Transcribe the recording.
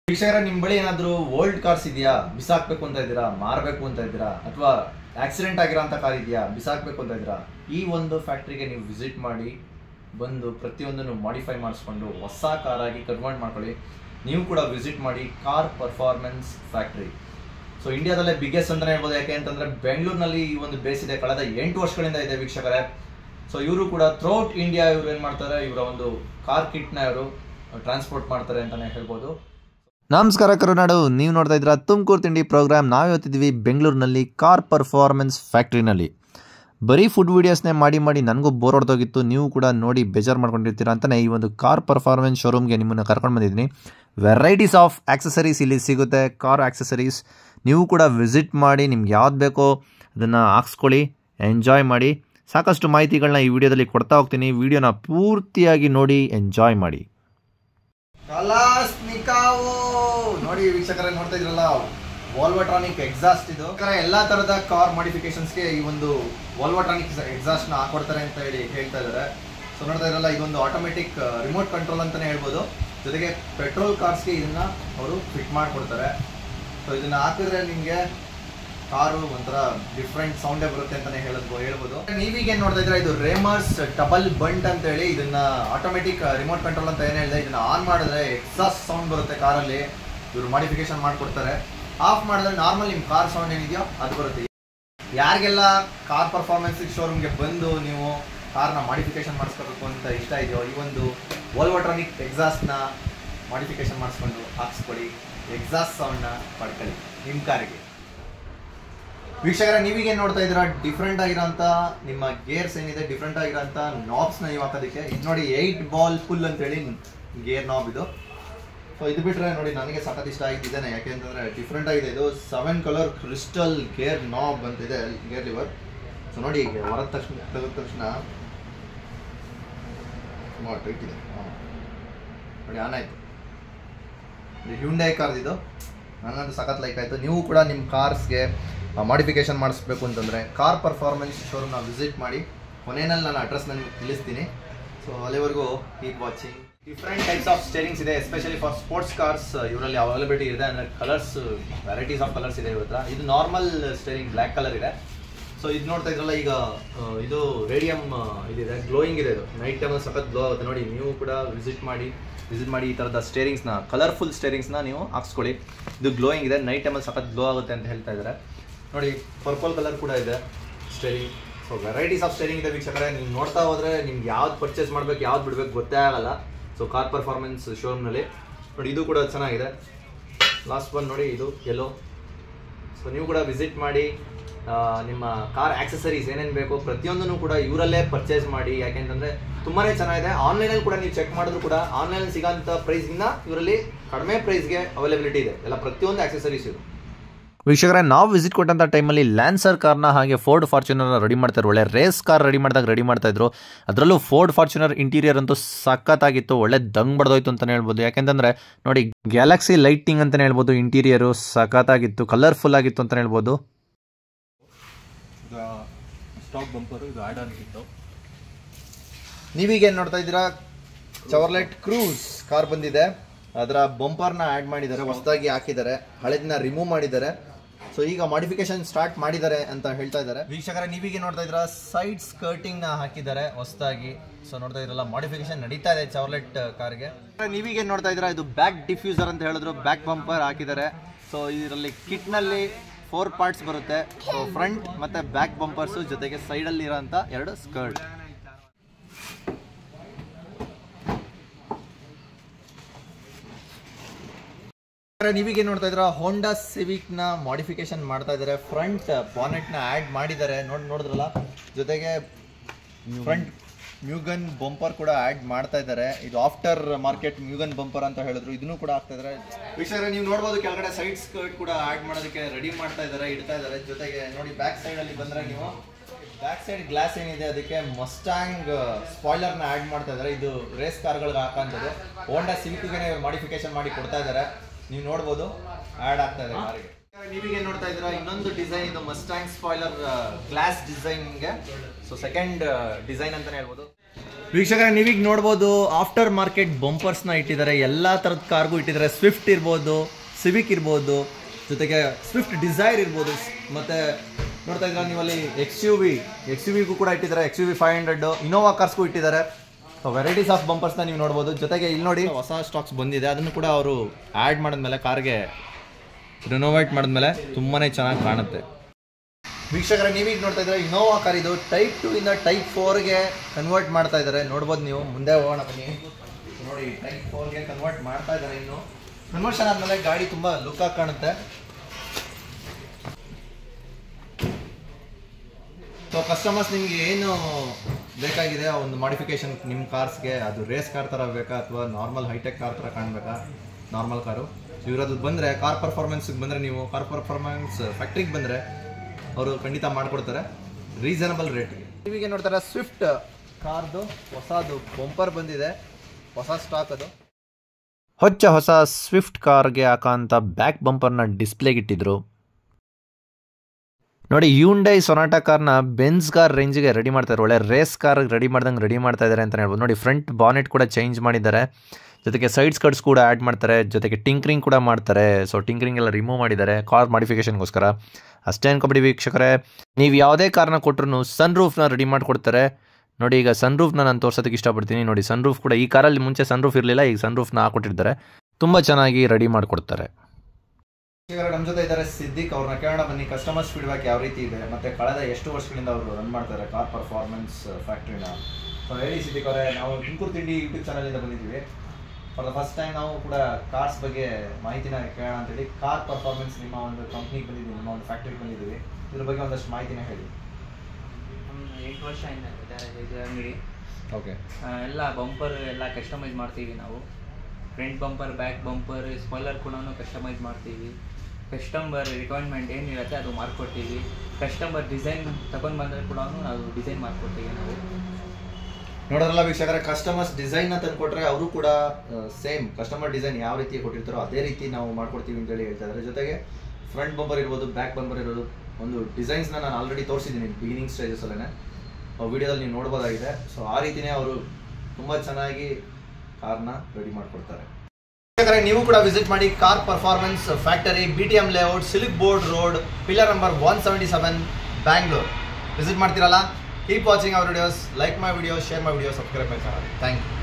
ವೀಕ್ಷಕರ ನಿಮ್ ಬಳಿ ಏನಾದ್ರು ಓಲ್ಡ್ ಕಾರ್ಸ್ ಇದೆಯಾ ಬಿಸಾಕ್ಬೇಕು ಅಂತ ಇದ್ದೀರಾ ಮಾರಬೇಕು ಅಂತ ಇದ್ದೀರಾ ಅಥವಾ ಆಕ್ಸಿಡೆಂಟ್ ಆಗಿರೋಂಥ ಕಾರ್ ಇದೆಯಾ ಬಿಸಾಕ್ಬೇಕು ಅಂತ ಇದ್ದೀರಾ ಈ ಒಂದು ಫ್ಯಾಕ್ಟ್ರಿಗೆ ನೀವು ವಿಸಿಟ್ ಮಾಡಿ ಬಂದು ಪ್ರತಿಯೊಂದನ್ನು ಮಾಡಿಫೈ ಮಾಡಿಸ್ಕೊಂಡು ಹೊಸ ಕಾರಾಗಿ ಕನ್ವರ್ಟ್ ಮಾಡ್ಕೊಳ್ಳಿ ನೀವು ಕೂಡ ವಿಸಿಟ್ ಮಾಡಿ ಕಾರ್ ಪರ್ಫಾರ್ಮೆನ್ಸ್ ಫ್ಯಾಕ್ಟ್ರಿ ಸೊ ಇಂಡಿಯಾದಲ್ಲೇ ಬಿಗ್ಗೆಸ್ಟ್ ಅಂತಲೇ ಹೇಳ್ಬೋದು ಯಾಕೆ ಅಂತಂದ್ರೆ ಬೆಂಗಳೂರಿನಲ್ಲಿ ಈ ಒಂದು ಬೇಸ್ ಇದೆ ಕಳೆದ ಎಂಟು ವರ್ಷಗಳಿಂದ ಇದೆ ವೀಕ್ಷಕರೇ ಸೊ ಇವರು ಕೂಡ ಥ್ರೂಔಟ್ ಇಂಡಿಯಾ ಇವರು ಏನು ಮಾಡ್ತಾರೆ ಇವರ ಒಂದು ಕಾರ್ ಕಿಟ್ನ ಇವರು ಟ್ರಾನ್ಸ್ಪೋರ್ಟ್ ಮಾಡ್ತಾರೆ ಅಂತಲೇ ಹೇಳ್ಬೋದು ನಮಸ್ಕಾರ ಕರುನಾಡು ನೀವು ನೋಡ್ತಾ ಇದ್ದೀರಾ ತುಮಕೂರು ತಿಂಡಿ ಪ್ರೋಗ್ರಾಮ್ ನಾವು ಇವತ್ತಿದ್ವಿ ಬೆಂಗಳೂರಿನಲ್ಲಿ ಕಾರ್ ಪರ್ಫಾರ್ಮೆನ್ಸ್ ಫ್ಯಾಕ್ಟ್ರಿನಲ್ಲಿ ಬರೀ ಫುಡ್ ವೀಡಿಯೋಸ್ನೇ ಮಾಡಿ ಮಾಡಿ ನನಗೂ ಬೋರ್ ಹೊಡೆದೋಗಿತ್ತು ನೀವು ಕೂಡ ನೋಡಿ ಬೇಜಾರು ಮಾಡ್ಕೊಂಡಿರ್ತೀರಾ ಅಂತಲೇ ಈ ಒಂದು ಕಾರ್ ಪರ್ಫಾರ್ಮೆನ್ಸ್ ಶೋರೂಮ್ಗೆ ನಿಮ್ಮನ್ನು ಕರ್ಕೊಂಡು ಬಂದಿದ್ದೀನಿ ವೆರೈಟೀಸ್ ಆಫ್ ಆಕ್ಸೆಸರೀಸ್ ಇಲ್ಲಿ ಸಿಗುತ್ತೆ ಕಾರ್ ಆಕ್ಸೆಸರೀಸ್ ನೀವು ಕೂಡ ವಿಸಿಟ್ ಮಾಡಿ ನಿಮ್ಗೆ ಯಾವ್ದು ಬೇಕೋ ಅದನ್ನು ಹಾಕ್ಸ್ಕೊಳ್ಳಿ ಎಂಜಾಯ್ ಮಾಡಿ ಸಾಕಷ್ಟು ಮಾಹಿತಿಗಳನ್ನ ಈ ವಿಡಿಯೋದಲ್ಲಿ ಕೊಡ್ತಾ ಹೋಗ್ತೀನಿ ವಿಡಿಯೋನ ಪೂರ್ತಿಯಾಗಿ ನೋಡಿ ಎಂಜಾಯ್ ಮಾಡಿ ಕಲಾಸ್ನಿಕಾವು ನೋಡಿ ವೀಕ್ಷಕರೇ ನೋಡ್ತಾ ಇದ್ರಲ್ಲ ವಾಲ್ವಟ್ರಾನಿಕ್ ಎಕ್ಸಾಸ್ಟ್ ಇದು ಬೇಕಾದ್ರೆ ಎಲ್ಲಾ ತರದ ಕಾರ್ ಮಾಡಿಫಿಕೇಶನ್ಸ್ಗೆ ಈ ಒಂದು ವಾಲ್ವಟ್ರಾನಿಕ್ ಎಕ್ಸಾಸ್ಟ್ ನ ಹಾಕೊಡ್ತಾರೆ ಅಂತ ಹೇಳಿ ಹೇಳ್ತಾ ಇದ್ದಾರೆ ಸೊ ನೋಡ್ತಾ ಇದ್ರಲ್ಲ ಇದೊಂದು ಆಟೋಮೆಟಿಕ್ ರಿಮೋಟ್ ಕಂಟ್ರೋಲ್ ಅಂತಾನೆ ಹೇಳ್ಬೋದು ಜೊತೆಗೆ ಪೆಟ್ರೋಲ್ ಕಾರ್ಸ್ಗೆ ಇದನ್ನ ಅವರು ಫಿಟ್ ಮಾಡಿಕೊಡ್ತಾರೆ ಸೊ ಇದನ್ನ ಹಾಕಿದ್ರೆ ನಿಮಗೆ ಕಾರು ಒಂಥರ ಡಿಫ್ರೆಂಟ್ ಸೌಂಡೇ ಬರುತ್ತೆ ಅಂತಾನೆ ಹೇಳಬಹುದು ಹೇಳ್ಬೋದು ನೀವೀಗ ಏನ್ ನೋಡ್ತಾ ಇದ್ರೆ ಇದು ರೇಮರ್ಸ್ ಡಬಲ್ ಬಂಟ್ ಅಂತ ಹೇಳಿ ಇದನ್ನ ಆಟೋಮೆಟಿಕ್ ರಿಮೋಟ್ ಕಂಟ್ರೋಲ್ ಅಂತ ಏನ್ ಹೇಳಿದೆ ಇದನ್ನ ಆನ್ ಮಾಡಿದ್ರೆ ಎಕ್ಸಾಸ್ಟ್ ಸೌಂಡ್ ಬರುತ್ತೆ ಕಾರಲ್ಲಿ ಇವರು ಮಾಡಿಫಿಕೇಶನ್ ಮಾಡ್ಕೊಡ್ತಾರೆ ಆಫ್ ಮಾಡಿದ್ರೆ ನಾರ್ಮಲ್ ನಿಮ್ ಕಾರ್ ಸೌಂಡ್ ಏನಿದೆಯೋ ಅದು ಬರುತ್ತೆ ಯಾರಿಗೆಲ್ಲ ಕಾರ್ ಪರ್ಫಾರ್ಮೆನ್ಸ್ ಶೋರೂಮ್ಗೆ ಬಂದು ನೀವು ಕಾರ್ನ ಮಾಡಿಫಿಕೇಶನ್ ಮಾಡಿಸ್ಕೋಬೇಕು ಅಂತ ಇಷ್ಟ ಇದೆಯೋ ಈ ಒಂದು ವೋಲ್ವಟ್ರಾನಿಕ್ ಎಕ್ಸಾಸ್ಟ್ನ ಮಾಡಿಫಿಕೇಶನ್ ಮಾಡಿಸ್ಕೊಂಡು ಹಾಕ್ಸ್ಕೊಳ್ಳಿ ಎಕ್ಸಾಸ್ಟ್ ಸೌಂಡ್ನ ಪಡ್ಕೊಳ್ಳಿ ನಿಮ್ಮ ಕಾರಿಗೆ ವೀಕ್ಷಕರ ನೀವೀಗ ಏನ್ ನೋಡ್ತಾ ಇದ್ದೀರಾ ಡಿಫ್ರೆಂಟ್ ಆಗಿರೋಂಥ ನಿಮ್ಮ ಗೇರ್ಸ್ ಏನಿದೆ ಡಿಫ್ರೆಂಟ್ ಆಗಿರೋಂಥ ನಾಬ್ಸ್ ನ ನೀವು ಹಾಕೋದಕ್ಕೆ ಇದು ನೋಡಿ ಏಯ್ಟ್ ಬಾಲ್ ಫುಲ್ ಅಂತೇಳಿ ಗೇರ್ ನಾಬ್ ಇದು ಸೊ ಇದು ಬಿಟ್ರೆ ನೋಡಿ ನನಗೆ ಸಖತ್ ಇಷ್ಟ ಆಗಿದ್ದೇನೆ ಯಾಕೆ ಅಂತಂದ್ರೆ ಡಿಫ್ರೆಂಟ್ ಆಗಿದೆ ಇದು seven colour crystal gear knob ಅಂತ ಇದೆ ಗೇರ್ ಲಿವರ್ ಸೊ ನೋಡಿ ಈಗ ಹೊರದ ತಕ್ಷಣ ತೆಗೆದ ತಕ್ಷಣ ತುಂಬ ಟೈಟ್ ಇದೆ ಹಾಂ ನೋಡಿ ಆನ್ ಆಯ್ತು ಹ್ಯುಂಡೈ ಕಾರ್ದು ಇದು ನನಗಂತೂ ಸಖತ್ ಲೈಕ್ ಆಯಿತು ನೀವು ಕೂಡ ನಿಮ್ಮ ಕಾರ್ಸ್ಗೆ ಮಾಡಿಫಿಕೇಶನ್ ಮಾಡಿಸ್ಬೇಕು ಅಂತಂದರೆ ಕಾರ್ ಪರ್ಫಾರ್ಮೆನ್ಸ್ ಶೋರೂಮ್ನ ವಿಸಿಟ್ ಮಾಡಿ ಕೊನೆಯಲ್ಲಿ ನಾನು ಅಡ್ರೆಸ್ ನನಗೆ ತಿಳಿಸ್ತೀನಿ ಸೊ ಅಲ್ಲಿವರೆಗೂ keep watching different types of steerings ಇದೆ ಎಸ್ಪೆಷಲಿ ಫಾರ್ ಸ್ಪೋರ್ಟ್ಸ್ ಕಾರ್ಸ್ ಇವರಲ್ಲಿ ಅವೈಲಬಿಲಿಟಿ ಇದೆ ಅಂದರೆ ಕಲರ್ಸ್ ವೆರೈಟೀಸ್ ಆಫ್ ಕಲರ್ಸ್ ಇದೆ ಇವ್ರ ಹತ್ರ ಇದು ನಾರ್ಮಲ್ ಸ್ಟೇರಿಂಗ್ ಬ್ಲ್ಯಾಕ್ ಕಲರ್ ಇದೆ ಸೊ ಇದು ನೋಡ್ತಾ ಇದ್ರಲ್ಲ ಈಗ ಆ, ಇದು ರೇಡಿಯಂ ಇದಿದೆ ಗ್ಲೋಯಿಂಗ್ ಇದೆ ಇದು ನೈಟ್ ಟೈಮಲ್ಲಿ ಸಖತ್ ಗ್ಲೋ ಆಗುತ್ತೆ ನೋಡಿ ನೀವು ಕೂಡ ವಿಸಿಟ್ ಮಾಡಿ ವಿಸಿಟ್ ಮಾಡಿ ಈ ಥರದ ಸ್ಟೇರಿಂಗ್ಸ್ನ ಕಲರ್ಫುಲ್ ಸ್ಟೇರಿಂಗ್ಸ್ನ ನೀವು ಹಾಕ್ಸ್ಕೊಳ್ಳಿ ಇದು ಗ್ಲೋಯಿಂಗ್ ಇದೆ ನೈಟ್ ಟೈಮಲ್ಲಿ ಸಖತ್ ಗ್ಲೋ ಆಗುತ್ತೆ ಅಂತ ಹೇಳ್ತಾ ಇದ್ದಾರೆ ನೋಡಿ ಪರ್ಪಲ್ ಕಲರ್ ಕೂಡ ಇದೆ steering so varieties of steering ಇದೆ ವೀಕ್ಷಕರೇ ನೀವು ನೋಡ್ತಾ ಹೋದ್ರೆ ನಿಮ್ಗೆ ಯಾವ್ದು ಪರ್ಚೇಸ್ ಮಾಡ್ಬೇಕು ಯಾವ್ದು ಬಿಡ್ಬೇಕು ಗೊತ್ತೇ ಆಗಲ್ಲ ಸೊ ಕಾರ್ ಪರ್ಫಾರ್ಮೆನ್ಸ್ ಶೋರೂಮ್ನಲ್ಲಿ ನೋಡಿ ಇದು ಕೂಡ ಚೆನ್ನಾಗಿದೆ ಲಾಸ್ಟ್ ಒನ್ ನೋಡಿ ಇದು ಎಲ್ಲೋ ಸೊ ನೀವು ಕೂಡ ವಿಸಿಟ್ ಮಾಡಿ ಆ, ನಿಮ್ಮ ಕಾರ್ ಆಕ್ಸೆಸರೀಸ್ ಏನೇನು ಬೇಕೋ ಪ್ರತಿಯೊಂದನ್ನು ಕೂಡ ಇವರಲ್ಲೇ ಪರ್ಚೇಸ್ ಮಾಡಿ ಯಾಕೆಂತಂದ್ರೆ ತುಂಬಾನೇ ಚೆನ್ನಾಗಿದೆ ಆನ್ಲೈನಲ್ಲಿ ಕೂಡ ನೀವು ಚೆಕ್ ಮಾಡಿದ್ರು ಕೂಡ ಆನ್ಲೈನ್ ಸಿಗೋಂಥ ಪ್ರೈಸ್ಗಿಂತ ಇವರಲ್ಲಿ ಕಡಿಮೆ ಪ್ರೈಸ್ಗೆ ಅವೈಲಬಿಲಿಟಿ ಇದೆ ಎಲ್ಲ ಪ್ರತಿಯೊಂದು ಆಕ್ಸೆಸರೀಸ್ ಇದು ವೀಕ್ಷಕರೇ ನಾವು ವಿಸಿಟ್ ಕೊಟ್ಟಂಥ ಟೈಮಲ್ಲಿ ಲ್ಯಾನ್ಸರ್ ಕಾರ್ನ ಹಾಗೆ ಫೋರ್ಡ್ ಫಾರ್ಚುನರ್ನ ರೆಡಿ ಮಾಡ್ತಾರೆ ಒಳ್ಳೆ ರೇಸ್ ಕಾರ್ ರೆಡಿ ಮಾಡಿದಾಗ ರೆಡಿ ಮಾಡ್ತಾ ಇದ್ರು ಅದರಲ್ಲೂ ಫೋರ್ಡ್ ಫಾರ್ಚುನರ್ ಇಂಟೀರಿಯರ್ ಅಂತೂ ಸಖತ್ತಾಗಿತ್ತು ಒಳ್ಳೆ ದಂಗ್ ಬಡ್ದೋಯ್ತು ಅಂತಲೇ ಹೇಳ್ಬೋದು ಯಾಕೆಂತಂದರೆ ನೋಡಿ ಗ್ಯಾಲಕ್ಸಿ ಲೈಟಿಂಗ್ ಅಂತಲೇ ಹೇಳ್ಬೋದು ಇಂಟೀರಿಯರು ಸಖತ್ತಾಗಿತ್ತು ಕಲರ್ಫುಲ್ ಆಗಿತ್ತು ಅಂತಲೇ ಹೇಳ್ಬೋದು ಇದು ಸ್ಟಾಕ್ ಬಂಪರು ಇದು ಆ್ಯಡ್ ಆನ್ ಇತ್ತು ನೀವೀಗ ಏನು ನೋಡ್ತಾ ಇದ್ದೀರಾ ಚವರ್ಲೆಟ್ ಕ್ರೂಸ್ ಕಾರ್ ಬಂದಿದೆ ಅದರ ಬಂಪರ್ನ ಆ್ಯಡ್ ಮಾಡಿದ್ದಾರೆ ಹೊಸದಾಗಿ ಹಾಕಿದ್ದಾರೆ ಹಳೆದನ್ನ ರಿಮೂವ್ ಮಾಡಿದ್ದಾರೆ ಸೊ ಈಗ ಮಾಡಿಫಿಕೇಶನ್ ಸ್ಟಾರ್ಟ್ ಮಾಡಿದ್ದಾರೆ ಅಂತ ಹೇಳ್ತಾ ಇದ್ದಾರೆ ವೀಕ್ಷಕರ ನೀವೀಗ ನೋಡ್ತಾ ಇದ್ದೀರಾ ಸೈಡ್ ಸ್ಕರ್ಟಿಂಗ್ ನ ಹಾಕಿದ್ದಾರೆ ಹೊಸದಾಗಿ ಸೊ ನೋಡ್ತಾ ಇದ್ರಲ್ಲ ಮಾಡಿಫಿಕೇಶನ್ ನಡೀತಾ ಇದೆ ಚವರ್ಲೆಟ್ ಕಾರ್ಗೆ ನೀವೀಗ ಏನ್ ನೋಡ್ತಾ ಇದ್ದೀರಾ ಇದು ಬ್ಯಾಕ್ ಡಿಫ್ಯೂಸರ್ ಅಂತ ಹೇಳಿದ್ರು ಬ್ಯಾಕ್ ಬಂಪರ್ ಹಾಕಿದ್ದಾರೆ ಸೊ ಇದರಲ್ಲಿ ಕಿಟ್ ನಲ್ಲಿ ಫೋರ್ ಪಾರ್ಟ್ಸ್ ಬರುತ್ತೆ ಸೊ ಫ್ರಂಟ್ ಮತ್ತೆ ಬ್ಯಾಕ್ ಬಂಪರ್ಸ್ ಜೊತೆಗೆ ಸೈಡ್ ಅಲ್ಲಿ ಇರೋಂಥ ಎರಡು ಸ್ಕರ್ಟ್ ನೀವೀಗ ನೋಡ್ತಾ ಇದ್ರ ಹೋಂಡಾ ಸಿವಿಕ್ ನ ಮಾಡಿಫಿಕೇಶನ್ ಮಾಡ್ತಾ ಇದ್ದಾರೆ ಫ್ರಂಟ್ ಬಾನೆಟ್ ನ ಆಡ್ ಮಾಡಿದ್ದಾರೆ ನೋಡ್ ನೋಡಿದ್ರಲ್ಲ ಜೊತೆಗೆ ಫ್ರಂಟ್ ಮ್ಯೂಗನ್ ಬಂಪರ್ ಕೂಡ ಆಡ್ ಮಾಡ್ತಾ ಇದ್ದಾರೆ ಇದು ಆಫ್ಟರ್ ಮಾರ್ಕೆಟ್ ಮ್ಯೂಗನ್ ಬಂಪರ್ ಅಂತ ಹೇಳಿದ್ರು ಇದನ್ನು ಕೂಡ ಆಗ್ತಾ ಇದ್ದಾರೆ ವೀಕ್ಷಕರೇ ನೀವು ನೋಡ್ಬೋದು ಕೆಳಗಡೆ ಸೈಡ್ ಸ್ಕರ್ಟ್ ಕೂಡ ಆಡ್ ಮಾಡೋದಕ್ಕೆ ರೆಡಿ ಮಾಡ್ತಾ ಇದ್ದಾರೆ ಇಡ್ತಾ ಇದ್ದಾರೆ ಜೊತೆಗೆ ನೋಡಿ ಬ್ಯಾಕ್ ಸೈಡ್ ಅಲ್ಲಿ ಬಂದ್ರೆ ನೀವು ಬ್ಯಾಕ್ ಸೈಡ್ ಗ್ಲಾಸ್ ಏನಿದೆ ಅದಕ್ಕೆ ಮಸ್ಟಾಂಗ್ ಸ್ಪಾಯ್ಲರ್ ನ ಆಡ್ ಮಾಡ್ತಾ ಇದ್ದಾರೆ ಇದು ರೇಸ್ ಕಾರ್ಗಳಿಗೆ ಹಾಕಂತದ್ದು ಹೋಂಡಾ ಸಿವಿಕ್ಗೆ ಮಾಡಿಫಿಕೇಶನ್ ಮಾಡಿ ಕೊಡ್ತಾ ಇದ್ದಾರೆ ನೀವು ನೋಡ್ಬೋದು ಆಡ್ ಆಗ್ತಾ ಇದೆ ಕಾರಿಗೆ ನೀವೀಗ ನೋಡ್ತಾ ಇದ್ದೀರಾ ಇನ್ನೊಂದು ಡಿಸೈನ್ ಇದು ಮಸ್ಟಾಂಗ್ ಸ್ಪಾಯ್ಲರ್ ಗ್ಲಾಸ್ ಡಿಸೈನ್ಗೆ ಸೊ ಸೆಕೆಂಡ್ ಡಿಸೈನ್ ಅಂತಾನೆ ಹೇಳ್ಬೋದು ವೀಕ್ಷಕರೇ ನೀವೀಗ ನೋಡ್ಬೋದು ಆಫ್ಟರ್ ಮಾರ್ಕೆಟ್ ಬಂಪರ್ಸ್ನ ಇಟ್ಟಿದ್ದಾರೆ ಎಲ್ಲ ಥರದ ಕಾರ್ಗೂ ಇಟ್ಟಿದ್ದಾರೆ ಸ್ವಿಫ್ಟ್ ಇರ್ಬೋದು ಸಿವಿಕ್ ಇರ್ಬೋದು ಜೊತೆಗೆ ಸ್ವಿಫ್ಟ್ ಡಿಸೈರ್ ಇರ್ಬೋದು ಮತ್ತು ನೋಡ್ತಾ ಇದ್ರೆ ನೀವಲ್ಲಿ X U V X U ವಿಗೂ ಕೂಡ ಇಟ್ಟಿದ್ದಾರೆ X U V five hundred Innova ಕಾರ್ಸ್ಗೂ ಇಟ್ಟಿದ್ದಾರೆ ಸೊ ವೆರೈಟೀಸ್ ಆಫ್ ಬಂಪರ್ಸ್ನ ನೀವು ನೋಡ್ಬೋದು ಜೊತೆಗೆ ಇಲ್ಲಿ ನೋಡಿ ಹೊಸ ಸ್ಟಾಕ್ಸ್ ಬಂದಿದೆ ಅದನ್ನು ಕೂಡ ಅವರು ಆ್ಯಡ್ ಮಾಡಿದ್ಮೇಲೆ ಕಾರ್ಗೆ ರಿನೋವೇಟ್ ಮಾಡಿದ್ಮೇಲೆ ತುಂಬಾ ಚೆನ್ನಾಗಿ ಕಾಣುತ್ತೆ ವೀಕ್ಷಕರ ನೀವೀಗ ನೋಡ್ತಾ ಇದ್ರೆ ಇನೋವಾ ಕಾರ್ ಇದು ಟೈಪ್ ಟು ಇಂದ ಟೈಪ್ ಫೋರ್ಗೆ ಕನ್ವರ್ಟ್ ಮಾಡ್ತಾ ಇದ್ದಾರೆ ನೋಡ್ಬೋದು ನೀವು ಮುಂದೆ ಹೋಗೋಣ ಬನ್ನಿ ನೋಡಿ ಟೈಪ್ ಫೋರ್ಗೆ ಕನ್ವರ್ಟ್ ಮಾಡ್ತಾ ಇದ್ದಾರೆ ಇನ್ನು ಕನ್ವರ್ಷನ್ ಆದಮೇಲೆ ಗಾಡಿ ತುಂಬ ಲುಕ್ ಆಗಿ ಕಾಣುತ್ತೆ ಸೊ ಕಸ್ಟಮರ್ಸ್ ನಿಮಗೆ ಏನು ಬೇಕಾಗಿದೆ ಆ ಒಂದು ಮಾಡಿಫಿಕೇಶನ್ ನಿಮ್ಮ ಕಾರ್ಸ್ಗೆ ಅದು ರೇಸ್ ಕಾರ್ ಥರ ಬೇಕಾ ಅಥವಾ ನಾರ್ಮಲ್ ಹೈಟೆಕ್ ಕಾರ್ ಥರ ಕಾಣಬೇಕಾ ನಾರ್ಮಲ್ ಕಾರು ಇವ್ರದ್ದು ಬಂದರೆ ಕಾರ್ ಪರ್ಫಾರ್ಮೆನ್ಸ್ಗೆ ಬಂದರೆ ನೀವು ಕಾರ್ ಪರ್ಫಾರ್ಮೆನ್ಸ್ ಫ್ಯಾಕ್ಟ್ರಿಗೆ ಬಂದರೆ ಅವರು ಖಂಡಿತ ಮಾಡಿಕೊಡ್ತಾರೆ ರೀಸನಬಲ್ ರೇಟ್ಗೆ ನೀವಿಗೆ ನೋಡ್ತಾರೆ ಸ್ವಿಫ್ಟ್ ಕಾರ್ದು ಹೊಸದು ಬಂಪರ್ ಬಂದಿದೆ ಹೊಸ ಸ್ಟಾಕ್ ಅದು ಹೊಚ್ಚ ಹೊಸ ಸ್ವಿಫ್ಟ್ ಕಾರ್ಗೆ ಹಾಕೋಂಥ ಬ್ಯಾಕ್ ಬಂಪರ್ನ ಡಿಸ್ಪ್ಲೇಗೆ ಇಟ್ಟಿದ್ರು ನೋಡಿ ಯೂಂಡೈ ಸೊನಾಟಾ ಕಾರ್ನ ಬೆನ್ಸ್ ಕಾರ್ ರೇಂಜ್ಗೆ ರೆಡಿ ಮಾಡ್ತಾರೆ ಒಳ್ಳೆ ರೇಸ್ ಕಾರ್ ರೆಡಿ ಮಾಡ್ದಂಗೆ ರೆಡಿ ಮಾಡ್ತಾ ಇದ್ದಾರೆ ಅಂತ ಹೇಳ್ಬೋದು ನೋಡಿ ಫ್ರಂಟ್ ಬಾನೆಟ್ ಕೂಡ ಚೇಂಜ್ ಮಾಡಿದ್ದಾರೆ ಜೊತೆಗೆ ಸೈಡ್ ಸ್ಕರ್ಟ್ಸ್ ಕೂಡ ಆ್ಯಡ್ ಮಾಡ್ತಾರೆ ಜೊತೆಗೆ ಟಿಂಕ್ರಿಂಗ್ ಕೂಡ ಮಾಡ್ತಾರೆ ಸೊ ಟಿಂಕ್ರಿಂಗ್ ಎಲ್ಲ ರಿಮೂವ್ ಮಾಡಿದ್ದಾರೆ ಕಾರ್ ಮಾಡಿಫಿಕೇಷನ್ಗೋಸ್ಕರ ಅಷ್ಟೇ ಅನ್ಕೊಬಿಡಿ ವೀಕ್ಷಕರೇ ನೀವು ಯಾವುದೇ ಕಾರ್ನ ಕೊಟ್ಟರು ಸನ್ ರೂಫ್ನ ರೆಡಿ ಮಾಡಿಕೊಡ್ತಾರೆ ನೋಡಿ ಈಗ ಸನ್ ರೂಫ್ನ ನಾನು ತೋರ್ಸೋದಕ್ಕೆ ಇಷ್ಟಪಡ್ತೀನಿ ನೋಡಿ ಸನ್ ರೂಫ್ ಕೂಡ ಈ ಕಾರಲ್ಲಿ ಮುಂಚೆ ಸನ್ ರೂಫ್ ಇರಲಿಲ್ಲ ಈಗ ಸನ್ ರೂಫ್ನ ಹಾಕೊಟ್ಟಿರ್ತಾರೆ ತುಂಬ ಚೆನ್ನಾಗಿ ರೆಡಿ ಮಾಡಿಕೊಡ್ತಾರೆ ಈಗ ನಮ್ಮ ಜೊತೆ ಇದ್ದಾರೆ ಸಿದ್ದಿಕ್ ಅವ್ರನ್ನ ಕೇಳೋಣ ಬನ್ನಿ ಕಸ್ಟಮರ್ಸ್ ಫೀಡ್ಬ್ಯಾಕ್ ಯಾವ ರೀತಿ ಇದೆ ಮತ್ತೆ ಕಳೆದ ಎಷ್ಟು ವರ್ಷಗಳಿಂದ ಅವರು ರನ್ ಮಾಡ್ತಾರೆ ಕಾರ್ ಪರ್ಫಾರ್ಮೆನ್ಸ್ ಫ್ಯಾಕ್ಟ್ರಿನ ಸೊ ಹೇಳಿ ಸಿದ್ದಿಕ್ ಅವರೇ ನಾವು ತುಮಕೂರು ತಿಂಡಿ ಯೂಟ್ಯೂಬ್ ಚಾನಲಿಂದ ಬಂದಿದ್ದೀವಿ ಫಾರ್ ದ ಫಸ್ಟ್ ಟೈಮ್ ನಾವು ಕೂಡ ಕಾರ್ಸ್ ಬಗ್ಗೆ ಮಾಹಿತಿನ ಕೇಳೋಣ ಅಂತೇಳಿ ಕಾರ್ ಪರ್ಫಾರ್ಮೆನ್ಸ್ ನಿಮ್ಮ ಒಂದು ಕಂಪ್ನಿಗೆ ಬಂದಿದ್ದೀವಿ ನಿಮ್ಮ ಒಂದು ಫ್ಯಾಕ್ಟ್ರಿಗೆ ಬಂದಿದ್ದೀವಿ ಇದ್ರ ಬಗ್ಗೆ ಒಂದಷ್ಟು ಮಾಹಿತಿನ ಹೇಳಿ ಒಂದು ಎಂಟು ವರ್ಷದಿಂದ ಇದೆ ಇದು ಅಂಗಡಿ ಓಕೆ ಆ, ಎಲ್ಲ ಬಂಪರ್ ಎಲ್ಲ ಕಸ್ಟಮೈಸ್ ಮಾಡ್ತೀವಿ ನಾವು front bumper back bumper spoiler ಕೂಡ ಕಸ್ಟಮೈಸ್ ಮಾಡ್ತೀವಿ ಕಸ್ಟಮರ್ ರಿಕ್ವೈರ್ಮೆಂಟ್ ಏನಿರುತ್ತೆ ಅದು ಮಾಡ್ಕೊಡ್ತೀವಿ ಕಸ್ಟಮರ್ ಡಿಸೈನ್ ತಗೊಂಡು ಬಂದರೆ ಕೂಡ ನಾವು ಡಿಸೈನ್ ಮಾಡ್ಕೊಡ್ತೀವಿ ನಾವು ನೋಡೋದ್ರಲ್ಲ ವೀಕ್ಷಕರ ಕಸ್ಟಮರ್ಸ್ ಡಿಸೈನ್ ನ ತಂದ್ಕೊಟ್ರೆ ಅವರು ಕೂಡ ಸೇಮ್ ಕಸ್ಟಮರ್ ಡಿಸೈನ್ ಯಾವ ರೀತಿ ಕೊಟ್ಟಿರ್ತಾರೋ ಅದೇ ರೀತಿ ನಾವು ಮಾಡ್ಕೊಡ್ತೀವಿ ಅಂತೇಳಿ ಹೇಳ್ತಾ ಇದ್ದಾರೆ ಜೊತೆಗೆ ಫ್ರಂಟ್ ಬಂಪರ್ ಇರ್ಬೋದು ಬ್ಯಾಕ್ ಬಂಪರ್ ಇರ್ಬೋದು ಒಂದು ಡಿಸೈನ್ಸ್ ನಾನು ಆಲ್ರೆಡಿ ತೋರಿಸಿದ್ದೀನಿ ಬಿಗಿನಿಂಗ್ ಸ್ಟೇಜಸ್ ಅಲ್ಲೇ ವಿಡಿಯೋದಲ್ಲಿ ನೀವು ನೋಡ್ಬೋದಾಗಿದೆ ಸೊ ಆ ರೀತಿನೇ ಅವರು ತುಂಬಾ ಚೆನ್ನಾಗಿ ಕಾರ್ನ ರೆಡಿ ಮಾಡ್ಕೊಡ್ತಾರೆ ವೀಕ್ಷಕರೇ, ನೀವು ಕೂಡ ವಿಸಿಟ್ ಮಾಡಿ car performance factory B T M layout Silk Board road pillar number one seventy seven Bangalore visit ಮಾಡ್ತೀರಲ್ಲ keep watching our videos like my videos share my videos subscribe my channel thank you